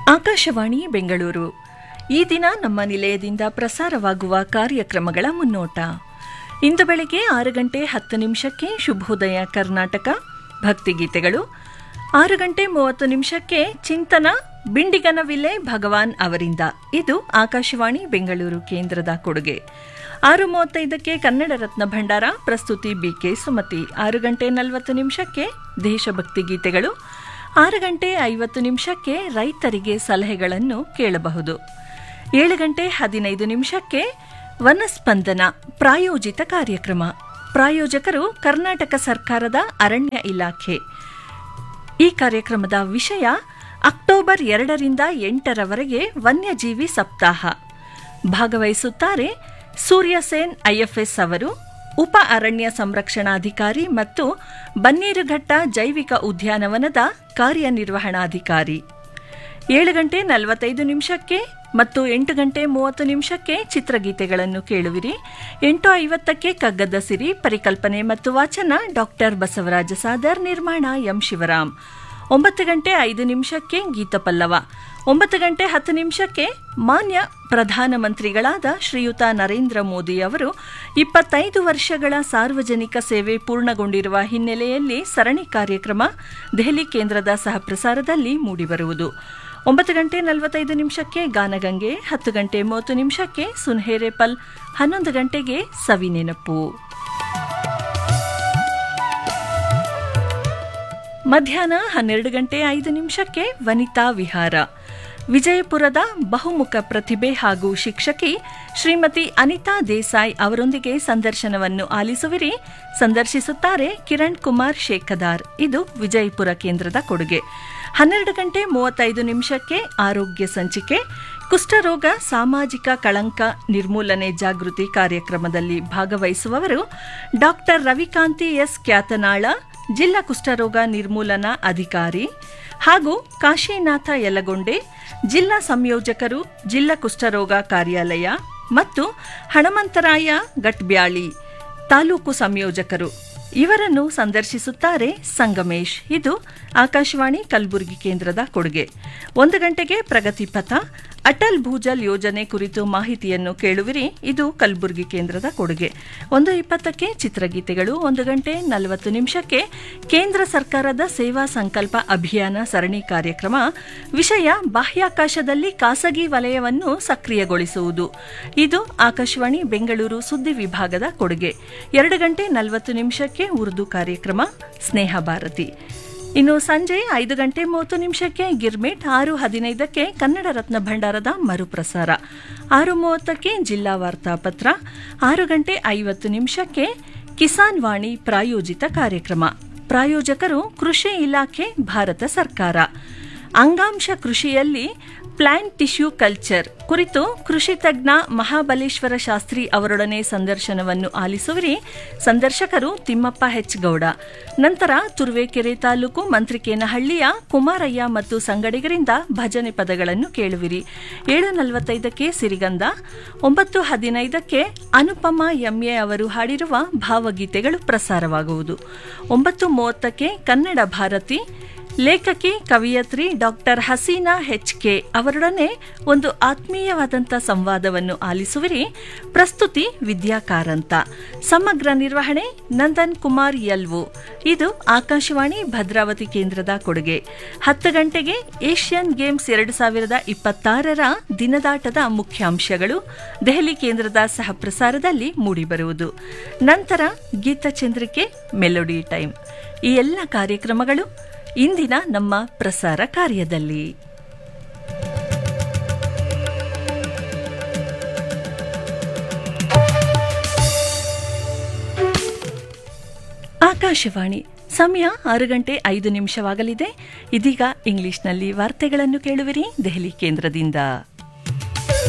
ಆಕಾಶವಾಣಿ ಬೆಂಗಳೂರು ಈ ದಿನ ನಮ್ಮ ನಿಲಯದಿಂದ ಪ್ರಸಾರವಾಗುವ ಕಾರ್ಯಕ್ರಮಗಳ ಮುನ್ನೋಟ ಇಂದು ಬೆಳಗ್ಗೆ ಆರು ಗಂಟೆ ಹತ್ತು ನಿಮಿಷಕ್ಕೆ ಶುಭೋದಯ ಕರ್ನಾಟಕ ಭಕ್ತಿಗೀತೆಗಳು ಆರು ಗಂಟೆ ಮೂವತ್ತು ನಿಮಿಷಕ್ಕೆ ಚಿಂತನ ಬಿಂಡಿಗನವಿಲೆ ಭಗವಾನ್ ಅವರಿಂದ ಇದು ಆಕಾಶವಾಣಿ ಬೆಂಗಳೂರು ಕೇಂದ್ರದ ಕೊಡುಗೆ ಆರು ಮೂವತ್ತೈದಕ್ಕೆ ಕನ್ನಡ ರತ್ನ ಭಂಡಾರ ಪ್ರಸ್ತುತಿ ಬಿಕೆ ಸುಮತಿ ಆರು ಗಂಟೆ ನಲವತ್ತು ನಿಮಿಷಕ್ಕೆ ದೇಶಭಕ್ತಿ ಗೀತೆಗಳು ಆರು ಗಂಟೆ ಐವತ್ತು ನಿಮಿಷಕ್ಕೆ ರೈತರಿಗೆ ಸಲಹೆಗಳನ್ನು ಕೇಳಬಹುದು ಏಳು ಗಂಟೆ ಹದಿನೈದು ನಿಮಿಷಕ್ಕೆ ವನಸ್ಪಂದನ ಪ್ರಾಯೋಜಿತ ಕಾರ್ಯಕ್ರಮ ಪ್ರಾಯೋಜಕರು ಕರ್ನಾಟಕ ಸರ್ಕಾರದ ಅರಣ್ಯ ಇಲಾಖೆ ಈ ಕಾರ್ಯಕ್ರಮದ ವಿಷಯ ಅಕ್ಟೋಬರ್ ಎರಡರಿಂದ ಎಂಟರವರೆಗೆ ವನ್ಯಜೀವಿ ಸಪ್ತಾಹ ಭಾಗವಹಿಸುತ್ತಾರೆ ಸೂರ್ಯಸೇನ್ ಐಎಫ್ಎಸ್ ಅವರು ಉಪ ಅರಣ್ಯ ಸಂರಕ್ಷಣಾಧಿಕಾರಿ ಮತ್ತು ಬನ್ನೀರುಘಟ್ಟ ಜೈವಿಕ ಉದ್ಯಾನವನದ ಕಾರ್ಯನಿರ್ವಹಣಾಧಿಕಾರಿ ಏಳು ಗಂಟೆ ನಲವತ್ತೈದು ನಿಮಿಷಕ್ಕೆ ಮತ್ತು ಎಂಟು ಗಂಟೆ ಮೂವತ್ತು ನಿಮಿಷಕ್ಕೆ ಚಿತ್ರಗೀತೆಗಳನ್ನು ಕೇಳುವಿರಿ ಎಂಟು ಐವತ್ತಕ್ಕೆ ಕಗ್ಗದ ಸಿರಿ ಪರಿಕಲ್ಪನೆ ಮತ್ತು ವಾಚನ ಡಾಕ್ಟರ್ ಬಸವರಾಜ ಸಾದರ್ ನಿರ್ಮಾಣ ಎಂ ಶಿವರಾಮ್ ಒಂಬತ್ತು ಗಂಟೆ ಐದು ನಿಮಿಷಕ್ಕೆ ಗೀತಪಲ್ಲವ ಒಂಬತ್ತು ಗಂಟೆ ಹತ್ತು ನಿಮಿಷಕ್ಕೆ ಮಾನ್ಯ ಪ್ರಧಾನಮಂತ್ರಿಗಳಾದ ಶ್ರೀಯುತ ನರೇಂದ್ರ ಮೋದಿ ಅವರು ಇಪ್ಪತ್ತೈದು ವರ್ಷಗಳ ಸಾರ್ವಜನಿಕ ಸೇವೆ ಪೂರ್ಣಗೊಂಡಿರುವ ಹಿನ್ನೆಲೆಯಲ್ಲಿ ಸರಣಿ ಕಾರ್ಯಕ್ರಮ ದೆಹಲಿ ಕೇಂದ್ರದ ಸಹಪ್ರಸಾರದಲ್ಲಿ ಮೂಡಿಬರುವುದು ಒಂಬತ್ತು ಗಂಟೆ ನಲವತ್ತೈದು ನಿಮಿಷಕ್ಕೆ ಗಾನಗಂಗೆ ಹತ್ತು ಗಂಟೆ ಮೂವತ್ತು ನಿಮಿಷಕ್ಕೆ ಸುನ್ಹೇರೇಪಲ್ ಹನ್ನೊಂದು ಗಂಟೆಗೆ ಸವಿನೆನಪು ಮಧ್ಯಾಹ್ನ ಹನ್ನೆರಡು ಗಂಟೆ ಐದು ನಿಮಿಷಕ್ಕೆ ವನಿತಾ ವಿಹಾರ ವಿಜಯಪುರದ ಬಹುಮುಖ ಪ್ರತಿಭೆ ಹಾಗೂ ಶಿಕ್ಷಕಿ ಶ್ರೀಮತಿ ಅನಿತಾ ದೇಸಾಯಿ ಅವರೊಂದಿಗೆ ಸಂದರ್ಶನವನ್ನು ಆಲಿಸುವಿರಿ ಸಂದರ್ಶಿಸುತ್ತಾರೆ ಕಿರಣ್ ಕುಮಾರ್ ಶೇಖದಾರ್ ಇದು ವಿಜಯಪುರ ಕೇಂದ್ರದ ಕೊಡುಗೆ ಹನ್ನೆರಡು ಗಂಟೆ ಮೂವತ್ತೈದು ನಿಮಿಷಕ್ಕೆ ಆರೋಗ್ಯ ಸಂಚಿಕೆ ಕುಷ್ಠರೋಗ ಸಾಮಾಜಿಕ ಕಳಂಕ ನಿರ್ಮೂಲನೆ ಜಾಗೃತಿ ಕಾರ್ಯಕ್ರಮದಲ್ಲಿ ಭಾಗವಹಿಸುವವರು ಡಾಕ್ಟರ್ ರವಿಕಾಂತಿ ಎಸ್ ಕ್ಯಾತನಾಳ ಜಿಲ್ಲಾ ಕುಷ್ಠರೋಗ ನಿರ್ಮೂಲನಾ ಅಧಿಕಾರಿ ಹಾಗೂ ಕಾಶಿನಾಥ ಯಲಗೊಂಡೆ ಜಿಲ್ಲಾ ಸಂಯೋಜಕರು ಜಿಲ್ಲಾ ಕುಷ್ಠರೋಗ ಕಾರ್ಯಾಲಯ ಮತ್ತು ಹಣಮಂತರಾಯ ಗಟ್ಬ್ಯಾಳಿ ತಾಲೂಕು ಸಂಯೋಜಕರು ಇವರನ್ನು ಸಂದರ್ಶಿಸುತ್ತಾರೆ ಸಂಗಮೇಶ್ ಇದು ಆಕಾಶವಾಣಿ ಕಲಬುರಗಿ ಕೇಂದ್ರದ ಕೊಡುಗೆ ಒಂದು ಗಂಟೆಗೆ ಪ್ರಗತಿ ಪಥ ಅಟಲ್ ಭೂಜಲ್ ಯೋಜನೆ ಕುರಿತು ಮಾಹಿತಿಯನ್ನು ಕೇಳುವಿರಿ ಇದು ಕಲಬುರಗಿ ಕೇಂದ್ರದ ಕೊಡುಗೆ ಒಂದು ಇಪ್ಪತ್ತಕ್ಕೆ ಚಿತ್ರಗೀತೆಗಳು ಒಂದು ಗಂಟೆ ನಲವತ್ತು ನಿಮಿಷಕ್ಕೆ ಕೇಂದ್ರ ಸರ್ಕಾರದ ಸೇವಾ ಸಂಕಲ್ಪ ಅಭಿಯಾನ ಸರಣಿ ಕಾರ್ಯಕ್ರಮ ವಿಷಯ ಬಾಹ್ಯಾಕಾಶದಲ್ಲಿ ಖಾಸಗಿ ವಲಯವನ್ನು ಸಕ್ರಿಯಗೊಳಿಸುವುದು ಇದು ಆಕಾಶವಾಣಿ ಬೆಂಗಳೂರು ಸುದ್ದಿ ವಿಭಾಗದ ಕೊಡುಗೆ ಎರಡು ಗಂಟೆ ನಲವತ್ತು ನಿಮಿಷಕ್ಕೆ ಉರ್ದು ಕಾರ್ಯಕ್ರಮ ಸ್ನೇಹ ಭಾರತಿ ಇನ್ನು ಸಂಜೆ ಐದು ಗಂಟೆ ಮೂವತ್ತು ನಿಮಿಷಕ್ಕೆ ಗಿರ್ಮಿಟ್ ಆರು ಹದಿನೈದಕ್ಕೆ ಕನ್ನಡ ರತ್ನ ಭಂಡಾರದ ಮರುಪ್ರಸಾರ ಆರು ಮೂವತ್ತಕ್ಕೆ ಜಿಲ್ಲಾ ವಾರ್ತಾಪತ್ರ ಆರು ಗಂಟೆ ಐವತ್ತು ನಿಮಿಷಕ್ಕೆ ಕಿಸಾನ್ ವಾಣಿ ಪ್ರಾಯೋಜಿತ ಕಾರ್ಯಕ್ರಮ ಪ್ರಾಯೋಜಕರು ಕೃಷಿ ಇಲಾಖೆ ಭಾರತ ಸರ್ಕಾರ ಅಂಗಾಂಶ ಕೃಷಿಯಲ್ಲಿ ಪ್ಲಾಂಟ್ ಟಿಶ್ಯೂ ಕಲ್ಚರ್ ಕುರಿತು ಕೃಷಿ ತಜ್ಞ ಮಹಾಬಲೇಶ್ವರ ಶಾಸ್ತ್ರಿ ಅವರೊಡನೆ ಸಂದರ್ಶನವನ್ನು ಆಲಿಸುವಿರಿ ಸಂದರ್ಶಕರು ತಿಮ್ಮಪ್ಪ ಹೆಚ್ ಗೌಡ ನಂತರ ತುರುವೇಕೆರೆ ತಾಲೂಕು ಮಂತ್ರಿಕೇನಹಳ್ಳಿಯ ಕುಮಾರಯ್ಯ ಮತ್ತು ಸಂಗಡಿಗರಿಂದ ಭಜನೆ ಪದಗಳನ್ನು ಕೇಳುವಿರಿ ಏಳು ನಲವತ್ತೈದಕ್ಕೆ ಸಿರಿಗಂಧ ಒಂಬತ್ತು ಹದಿನೈದಕ್ಕೆ ಅನುಪಮ ಎಂಎ ಅವರು ಹಾಡಿರುವ ಭಾವಗೀತೆಗಳು ಪ್ರಸಾರವಾಗುವುದು ಒಂಬತ್ತು ಮೂವತ್ತಕ್ಕೆ ಕನ್ನಡ ಭಾರತಿ ಲೇಖಕಿ ಕವಿಯತ್ರಿ ಡಾಕ್ಟರ್ ಹಸೀನಾ ಹೆಚ್ ಕೆ ಅವರೊಡನೆ ಒಂದು ಆತ್ಮೀಯವಾದಂಥ ಸಂವಾದವನ್ನು ಆಲಿಸುವಿರಿ ಪ್ರಸ್ತುತಿ ವಿದ್ಯಾಕಾರಂತ ಸಮಗ್ರ ನಿರ್ವಹಣೆ ನಂದನ್ ಕುಮಾರ್ ಯಲ್ವು ಇದು ಆಕಾಶವಾಣಿ ಭದ್ರಾವತಿ ಕೇಂದ್ರದ ಕೊಡುಗೆ ಹತ್ತು ಗಂಟೆಗೆ ಏಷ್ಯನ್ ಗೇಮ್ಸ್ ಎರಡು ಸಾವಿರದ ಇಪ್ಪತ್ತಾರರ ದಿನದಾಟದ ಮುಖ್ಯಾಂಶಗಳು ದೆಹಲಿ ಕೇಂದ್ರದ ಸಹಪ್ರಸಾರದಲ್ಲಿ ಮೂಡಿಬರುವುದು ನಂತರ ಗೀತಚಂದ್ರಿಕೆ ಮೆಲೋಡಿ ಟೈಮ್ ಈ ಎಲ್ಲ ಕಾರ್ಯಕ್ರಮಗಳು ಇಂದಿನ ನಮ್ಮ ಪ್ರಸಾರ ಕಾರ್ಯದಲ್ಲಿ ಆಕಾಶವಾಣಿ ಸಮಯ ಆರು ಗಂಟೆ ಐದು ನಿಮಿಷವಾಗಲಿದೆ ಇದೀಗ ಇಂಗ್ಲಿಷ್ನಲ್ಲಿ ವಾರ್ತೆಗಳನ್ನು ಕೇಳುವಿರಿ ದೆಹಲಿ ಕೇಂದ್ರದಿಂದ